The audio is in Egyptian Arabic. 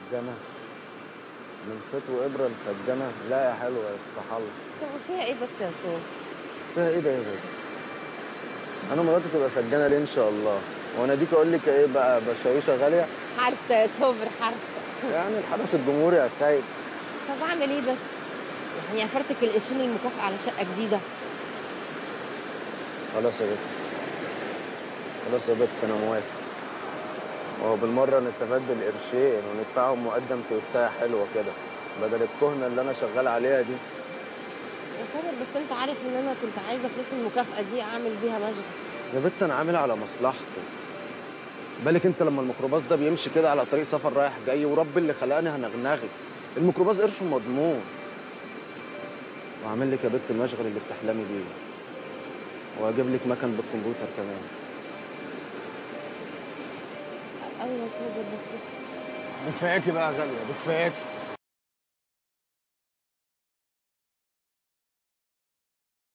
مسجنه من خيط وابره مسجنه لا يا حلوه يا افتح الله طب فيها ايه بس يا سو فيها ايه ده يا باشا انا مراتي تبقى سجانه ليه ان شاء الله وانا ديك اقول لك ايه بقى بشاويشه غاليه حارسه يا صبر حارسه يعني الحدث الجمهوري يا خايف طب اعمل ايه بس يعني افرتك القرشين المكافأة على شقة جديدة خلاص يا بت خلاص يا بت انا موافق وهو بالمره نستفاد بالقرشين وندفعهم مقدم تويتايه حلوه كده بدل الكهنه اللي انا شغال عليها دي يا صابر بس انت عارف ان انا كنت عايزة فلوس المكافأة دي اعمل بيها مشغل يا بت انا عامل على مصلحتي بالك انت لما الميكروباص ده بيمشي كده على طريق سفر رايح جاي ورب اللي خلقني هنغنغي الميكروباص قرشه مضمون واعمل لك يا بت المشغل اللي بتحلمي بيه واجيب لك مكن بالكمبيوتر كمان ايوه يا صابر بس بكفاياكي بقى يا غاليه بكفاياكي